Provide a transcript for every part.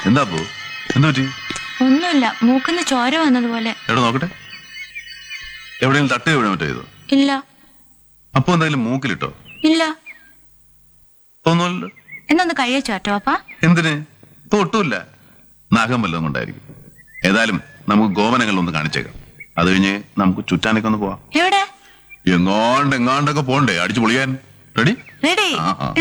എന്താ പോ എന്താ പറ്റി ഒന്നുമില്ല മൂക്കിന്ന് ചോര വന്നതുപോലെ എവിടെ നോക്കട്ടെ എവിടെയെങ്കിലും തട്ട് വീഴ മറ്റോ ചെയ്തോ ഇല്ല അപ്പൊ എന്തായാലും മൂക്കിലിട്ടോ ഇല്ല തോന്നുമല്ലോ എന്നൊന്ന് കഴിയ ചോട്ടോ അപ്പാ എന്തിന് ഇപ്പൊ ഒട്ടുമില്ല നഖം വല്ലതും കൊണ്ടായിരിക്കും ഏതായാലും നമുക്ക് ഗോവനങ്ങളിലൊന്ന് കാണിച്ചേക്കാം അത് കഴിഞ്ഞ് നമുക്ക് ചുറ്റാനൊക്കെ ഒന്ന് പോവാം എവിടെ എങ്ങാണ്ട് എങ്ങാണ്ടൊക്കെ പോണ്ടേ അടിച്ചു പൊളിയാൻ റെഡി റെഡി ആ ആ.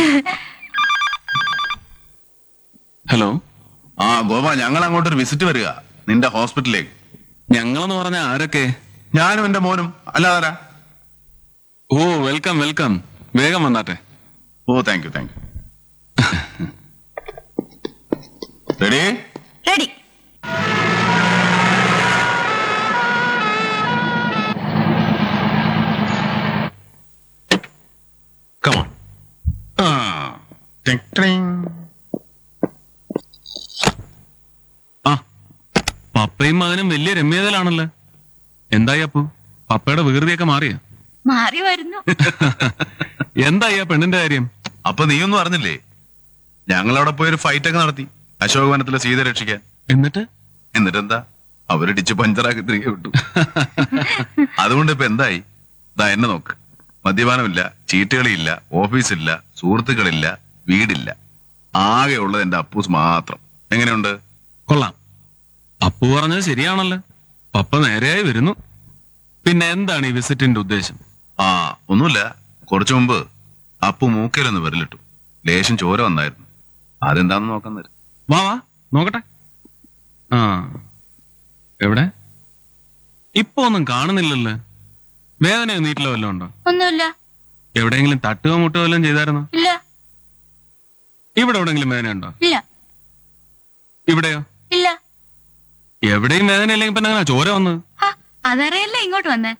ഹലോ ആ ഗോപ ഞങ്ങൾ അങ്ങോട്ട് ഒരു വിസിറ്റ് വരിക നിന്റെ ഹോസ്പിറ്റലിലേക്ക് ഞങ്ങളെന്ന് പറഞ്ഞ ആരൊക്കെ ഞാനും എന്റെ മോനും അല്ലാതാരാ ഓ വെൽക്കം വെൽക്കം വേഗം വന്നാട്ടെ oh thank you thank you ready ready come on ആ ടിങ് ടിങ്. ആ പപ്പയും മകനും വലിയ രമ്യതയിലാണല്ലോ എന്തായി അപ്പു പപ്പയുടെ വികൃതിയൊക്കെ മാറിയ മാറി വരുന്നു എന്തായി ആ പെണ്ണിന്റെ കാര്യം അപ്പൊ നീയൊന്നും അറിഞ്ഞില്ലേ ഞങ്ങൾ അവിടെ പോയി ഒരു ഫൈറ്റ് ഒക്കെ നടത്തി അശോക് വനത്തിലെ സീത രക്ഷിക്കാൻ എന്നിട്ട് എന്നിട്ടെന്താ അവരിടിച്ച് പഞ്ചറാക്കി തിരികെ വിട്ടു അതുകൊണ്ട് ഇപ്പൊ എന്തായി ദാ എന്നെ നോക്ക് മദ്യപാനമില്ല ചീട്ടുകളിയില്ല ഓഫീസില്ല സുഹൃത്തുക്കളില്ല വീടില്ല ആകെ ഉള്ളത് എന്റെ അപ്പൂസ് മാത്രം എങ്ങനെയുണ്ട് കൊള്ളാം അപ്പു പറഞ്ഞത് ശരിയാണല്ലോ പപ്പ നേരെയായി വരുന്നു പിന്നെ എന്താണ് ഈ വിസിറ്റിന്റെ ഉദ്ദേശം ആ ഒന്നുമില്ല കുറച്ചു മുമ്പ് അപ്പു മൂക്കയിലൊന്ന് വിരലിട്ടു ലേശം ചോര വന്നായിരുന്നു അതെന്താന്ന് നോക്കാൻ തരും വാ വാ നോക്കട്ടെ ആ എവിടെ ഇപ്പൊ ഒന്നും കാണുന്നില്ലല്ലോ വേദന നീട്ടിലോ വല്ലതും ഉണ്ടോ ഒന്നുമില്ല എവിടെയെങ്കിലും തട്ടുകയോ മുട്ടുകയോ വല്ലതും ചെയ്തായിരുന്നോ ഇല്ല ഇവിടെ എവിടെയെങ്കിലും വേദന ഉണ്ടോ ഇല്ല ഇവിടെയോ ഇല്ല എവിടെയും വേദന ഇല്ലെങ്കിൽ പിന്നെ അങ്ങനെ ചോര വന്നത് ഹാ, അതറിയല്ലേ ഇങ്ങോട്ട് വന്നേ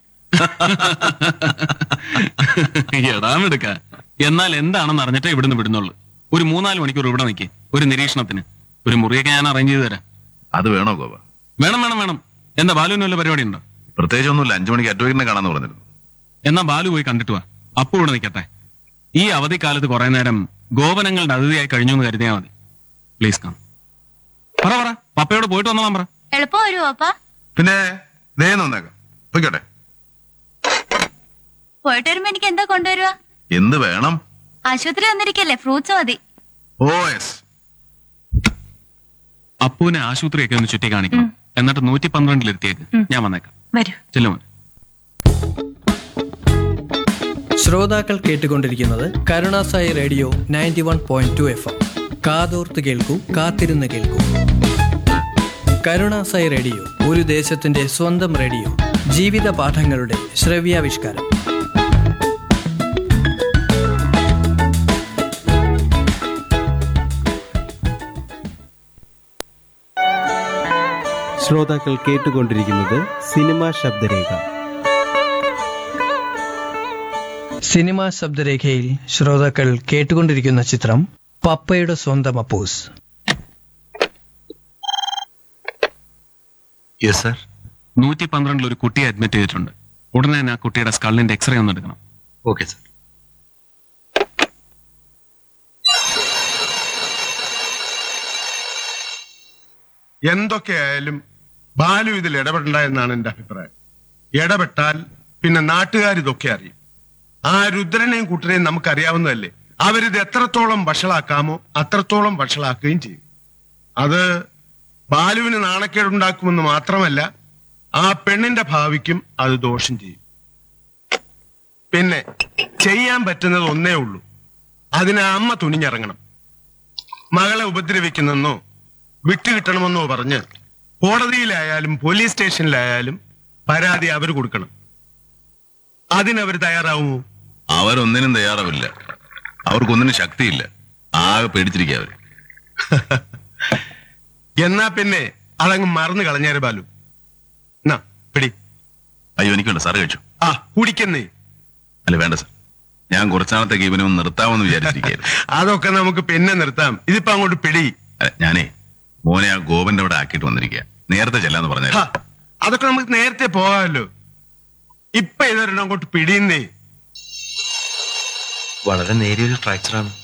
എടാമെടുക്ക എന്നാൽ എന്താണെന്ന് അറിഞ്ഞിട്ടേ ഇവിടുന്ന് വിടുന്നുള്ളൂ ഒരു മൂന്നാല് മണിക്കൂർ ഇവിടെ നിൽക്കേ ഒരു നിരീക്ഷണത്തിന് ഒരു മുറിയൊക്കെ ഞാൻ അറേഞ്ച് ചെയ്ത് തരാം അത് വേണോ ഗോപ വേണം വേണം വേണം എന്താ ബാലുവിന് വല്ല പരിപാടി ഉണ്ടോ പ്രത്യേകിച്ച് ഒന്നുമില്ല അഞ്ചു മണിക്ക് അഡ്വൈറ്റിനെ കാണാന്ന് പറഞ്ഞിരുന്നു എന്നാ ബാലു പോയി കണ്ടിട്ട് വാ അപ്പു ഇവിടെ നിൽക്കട്ടെ ഈ അവധിക്കാലത്ത് കുറെ നേരം ഗോപനങ്ങളുടെ അതിഥിയായി കഴിഞ്ഞു എന്ന് കരുതിയാൽ മതി പ്ലീസ് കം പറ പറ പപ്പയോട് പോയിട്ട് വന്നോളാം പറ എളുപ്പം വരുമോ അപ്പാ പിന്നെ ദേ നന്നേക്കാം പൊയ്ക്കോട്ടെ പോയിട്ട് വരുമ്പോ എനിക്ക് എന്താ കൊണ്ടുവരുക എന്ത് വേണം ആശുപത്രി വന്നിരിക്കല്ലേ ഫ്രൂട്ട്സ് മതി ഓ എസ് അപ്പുവിനെ ആശുപത്രിയൊക്കെ ഒന്ന് ചുറ്റി കാണിക്കണം എന്നിട്ട് നൂറ്റി പന്ത്രണ്ടിലെത്തിയേക്ക് ഞാൻ വന്നേക്കാം വരൂ ചെല്ലുമോൻ ശ്രോതാക്കൾ കേട്ടുകൊണ്ടിരിക്കുന്നത് Karunasai radio ninety one point two F M കാതോർത്ത് കേൾക്കൂ കാത്തിരുന്ന് കേൾക്കൂ കരുണാസായി റേഡിയോ ഒരു ദേശത്തിന്റെ സ്വന്തം റേഡിയോ ജീവിത പാഠങ്ങളുടെ ശ്രവ്യാവിഷ്കാരം ശ്രോതാക്കൾ കേട്ടുകൊണ്ടിരിക്കുന്നത് സിനിമാ ശബ്ദരേഖ സിനിമാ ശബ്ദരേഖയിൽ ശ്രോതാക്കൾ കേട്ടുകൊണ്ടിരിക്കുന്ന ചിത്രം പപ്പയുടെ സ്വന്തം അപ്പൂസ് യെസ് സർ നൂറ്റി പന്ത്രണ്ടിൽ ഒരു കുട്ടിയെ അഡ്മിറ്റ് ചെയ്തിട്ടുണ്ട് ഉടനെ തന്നെ ആ കുട്ടിയുടെ സ്കള്ളിന്റെ എക്സ്റേ ഒന്ന് എടുക്കണം ഓക്കെ സർ എന്തൊക്കെയായാലും ബാലു ഇതിൽ ഇടപെടണ്ട എന്നാണ് എന്റെ അഭിപ്രായം ഇടപെട്ടാൽ പിന്നെ നാട്ടുകാർ ഇതൊക്കെ അറിയും ആ രുദ്രനെയും കുട്ടനെയും നമുക്കറിയാവുന്നതല്ലേ അവരിത് എത്രത്തോളം വഷളാക്കാമോ അത്രത്തോളം വഷളാക്കുകയും ചെയ്യും അത് ബാലുവിന് നാണക്കേടുണ്ടാക്കുമെന്ന് മാത്രമല്ല ആ പെണ്ണിന്റെ ഭാവിക്കും അത് ദോഷം ചെയ്യും പിന്നെ ചെയ്യാൻ പറ്റുന്നത് ഒന്നേ ഉള്ളൂ അതിന് അമ്മ തുനിഞ്ഞിറങ്ങണം മകളെ ഉപദ്രവിക്കുന്നെന്നോ വിട്ടുകിട്ടണമെന്നോ പറഞ്ഞ് കോടതിയിലായാലും പോലീസ് സ്റ്റേഷനിലായാലും പരാതി അവർ കൊടുക്കണം അതിനവർ തയ്യാറാവുമോ അവരൊന്നിനും തയ്യാറാവില്ല അവർക്കൊന്നിനും ശക്തിയില്ല ആകെ പേടിച്ചിരിക്കുക അവര് എന്നാ പിന്നെ അതങ്ങ് മറന്നു കളഞ്ഞേരെ ബാലു എന്നാ പിടി അയ്യോ എനിക്കുണ്ട് സാറ് കഴിച്ചു ആ കുടിക്കുന്നേ അല്ല വേണ്ട സാർ ഞാൻ കുറച്ചാളത്തേക്ക് ഇവനെ ഒന്ന് നിർത്താമെന്ന് വിചാരിച്ചിരിക്കുകയായിരുന്നു അതൊക്കെ നമുക്ക് പിന്നെ നിർത്താം ഇതിപ്പോ അങ്ങോട്ട് പിടി അല്ല, ഞാനേ മോനെ ആ ഗോപന്റെ അവിടെ ആക്കിയിട്ട് വന്നിരിക്കുക നേരത്തെ ചെല്ലാന്ന് പറഞ്ഞാൽ ഹാ, അതൊക്കെ നമുക്ക് നേരത്തെ പോകാമല്ലോ ഇപ്പൊ ഇതൊരെണ്ണം അങ്ങോട്ട് പിടിയുന്നേ വളരെ നേരിയൊരു ഫ്രാക്ചറാണ്